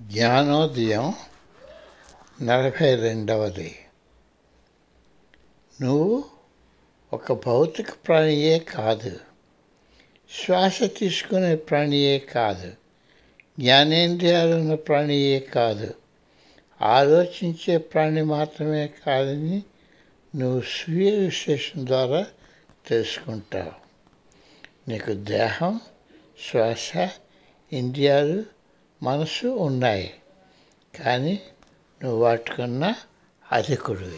జ్ఞానోదయం నలభై రెండవది నువ్వు ఒక భౌతిక ప్రాణియే కాదు శ్వాస తీసుకునే ప్రాణియే కాదు జ్ఞానేంద్రియాలున్న ప్రాణియే కాదు ఆలోచించే ప్రాణి మాత్రమే కాదని నువ్వు స్వీయ విశ్లేషణ ద్వారా తెలుసుకుంటావు నీకు దేహం శ్వాస ఇంద్రియాలు మనసు ఉన్నాయి కానీ నువ్వు వాటికన్నా అధికుడివి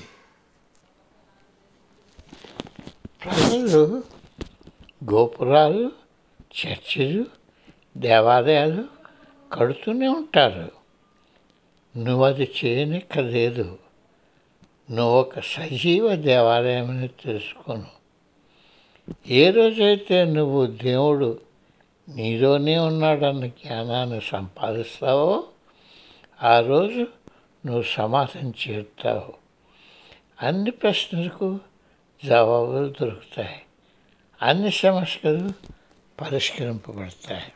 ప్రజలు గోపురాలు చర్చిలు దేవాలయాలు కడుతూనే ఉంటారు నువ్వు అది చేయనిక్కలేదు నువ్వు ఒక సజీవ దేవాలయమని తెలుసుకోను ఏ రోజైతే నువ్వు దేవుడు నీలోనే ఉన్నాడన్న జ్ఞానాన్ని సంపాదిస్తావో ఆ రోజు నువ్వు సమాధానం చేరుతావు అన్ని ప్రశ్నలకు జవాబులు దొరుకుతాయి అన్ని సమస్యలు పరిష్కరింపబడతాయి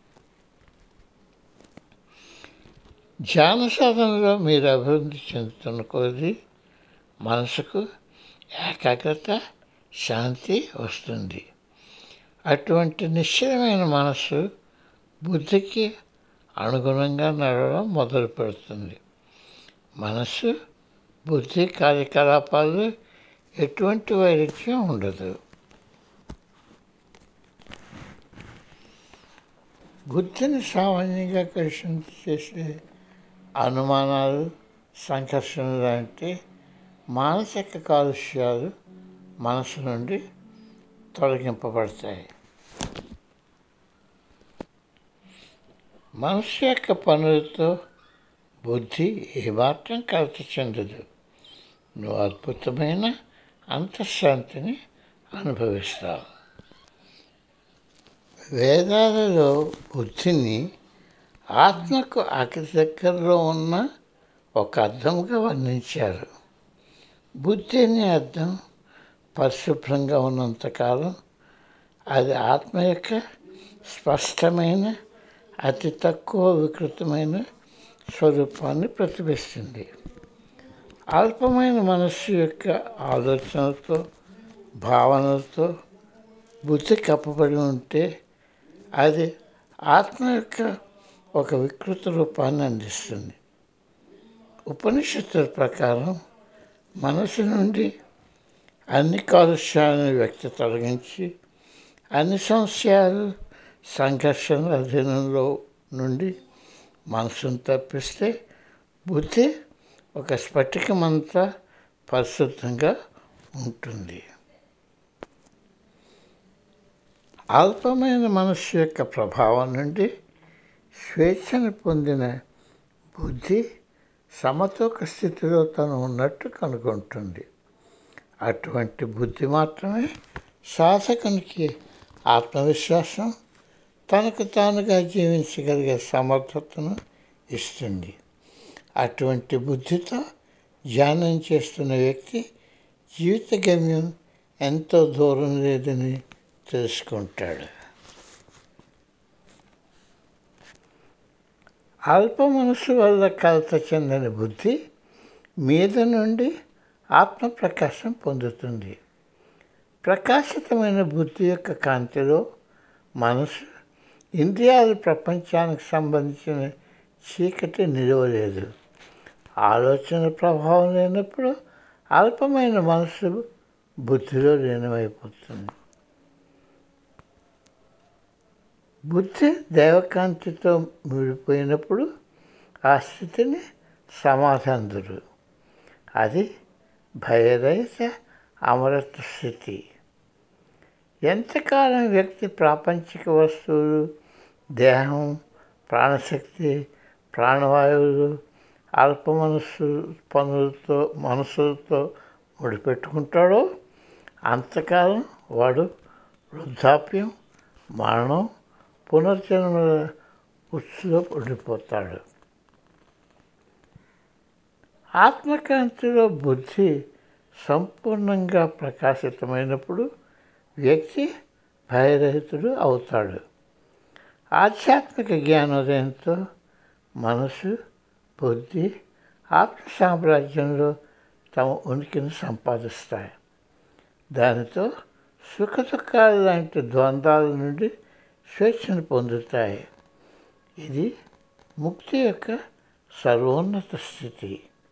ధ్యాన సాధనలో మీరు అభివృద్ధి చెందుతున్న కొద్దీ మనసుకు ఏకాగ్రత శాంతి వస్తుంది అటువంటి నిశ్చయమైన మనస్సు బుద్ధికి అనుగుణంగా నడవడం మొదలు పెడుతుంది మనస్సు బుద్ధి కార్యకలాపాలు ఎటువంటి వైరుధ్యం ఉండదు బుద్ధిని సామాన్యంగా కలిసి చేసే అనుమానాలు సంఘర్షణలు లాంటి మానసిక కాలుష్యాలు మనసు నుండి తొలగింపబడతాయి మనసు యొక్క పనులతో బుద్ధి ఏమాత్రం కలత చెందదు నువ్వు అద్భుతమైన అంతఃశాంతిని అనుభవిస్తావు వేదాలలో బుద్ధిని ఆత్మకు అతి దగ్గరలో ఉన్న ఒక అర్థంగా వర్ణించారు బుద్ధి అనే అర్థం పరిశుభ్రంగా ఉన్నంతకాలం అది ఆత్మ యొక్క స్పష్టమైన అతి తక్కువ వికృతమైన స్వరూపాన్ని ప్రతిబిస్తుంది అల్పమైన మనస్సు యొక్క ఆలోచనలతో భావనలతో బుద్ధి కప్పబడి ఉంటే అది ఆత్మ యొక్క ఒక వికృత రూపాన్ని అందిస్తుంది ఉపనిషత్తుల ప్రకారం మనసు నుండి అన్ని కాలుష్యాలను వ్యక్తి తొలగించి అన్ని సంశయాలు సంఘర్షణ అధీనంలో నుండి మనసును తప్పిస్తే బుద్ధి ఒక స్ఫటికమంతా పరిశుద్ధంగా ఉంటుంది అల్పమైన మనస్సు యొక్క ప్రభావం నుండి స్వేచ్ఛను పొందిన బుద్ధి సమతూక స్థితిలో తను ఉన్నట్టు కనుగొంటుంది అటువంటి బుద్ధి మాత్రమే సాధకునికి ఆత్మవిశ్వాసం తనకు తానుగా జీవించగలిగే సమర్థతను ఇస్తుంది అటువంటి బుద్ధితో ధ్యానం చేస్తున్న వ్యక్తి జీవిత గమ్యం ఎంతో దూరం లేదని తెలుసుకుంటాడు అల్ప మనసు వల్ల కలత చెందిన బుద్ధి మీద నుండి ఆత్మ ప్రకాశం పొందుతుంది ప్రకాశితమైన బుద్ధి యొక్క కాంతిలో మనసు ఇంద్రియాల ప్రపంచానికి సంబంధించిన చీకటి నిలవలేదు ఆలోచన ప్రభావం లేనప్పుడు అల్పమైన మనసు బుద్ధిలో లీనమైపోతుంది బుద్ధి దేవకాంతితో ముడిపోయినప్పుడు ఆ స్థితిని సమాధాంధుడు అది భయరహిత అమరత్వ స్థితి ఎంతకాలం వ్యక్తి ప్రాపంచిక వస్తువులు దేహం ప్రాణశక్తి ప్రాణవాయువులు అల్ప మనస్సు పనులతో మనసులతో ముడిపెట్టుకుంటాడో అంతకాలం వాడు వృద్ధాప్యం మరణం పునర్జన్మల ఉచ్చులో ఉండిపోతాడు ఆత్మకాంతిలో బుద్ధి సంపూర్ణంగా ప్రకాశితమైనప్పుడు వ్యక్తి భయరహితుడు అవుతాడు ఆధ్యాత్మిక జ్ఞానోదయంతో మనసు బుద్ధి ఆత్మ సామ్రాజ్యంలో తమ ఉనికిని సంపాదిస్తాయి దానితో సుఖ దుఃఖాలు లాంటి ద్వంద్వాల నుండి స్వేచ్ఛను పొందుతాయి ఇది ముక్తి యొక్క సర్వోన్నత స్థితి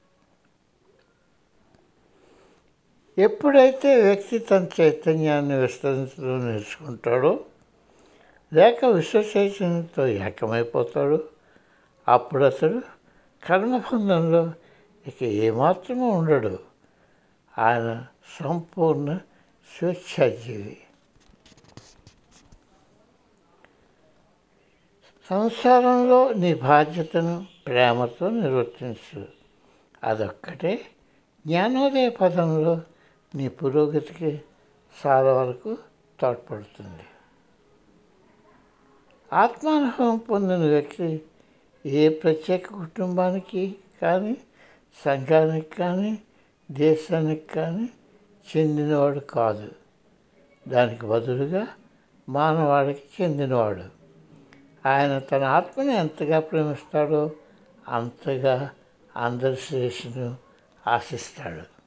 ఎప్పుడైతే వ్యక్తి తన చైతన్యాన్ని విస్తరించడం నేర్చుకుంటాడో లేక విశ్వచైతన్యంతో ఏకమైపోతాడో అప్పుడు అతడు కర్మబంధంలో ఇక ఏమాత్రమూ ఉండడు ఆయన సంపూర్ణ స్వేచ్ఛాజీవి సంసారంలో నీ బాధ్యతను ప్రేమతో నిర్వర్తించు అదొక్కటే జ్ఞానోదయ పదంలో నీ పురోగతికి చాలా వరకు తోడ్పడుతుంది ఆత్మానుభవం పొందిన వ్యక్తి ఏ ప్రత్యేక కుటుంబానికి కానీ సంఘానికి కానీ దేశానికి కానీ చెందినవాడు కాదు దానికి బదులుగా మానవాడికి చెందినవాడు ఆయన తన ఆత్మని ఎంతగా ప్రేమిస్తాడో అంతగా అందరి శ్రేష్ఠను ఆశిస్తాడు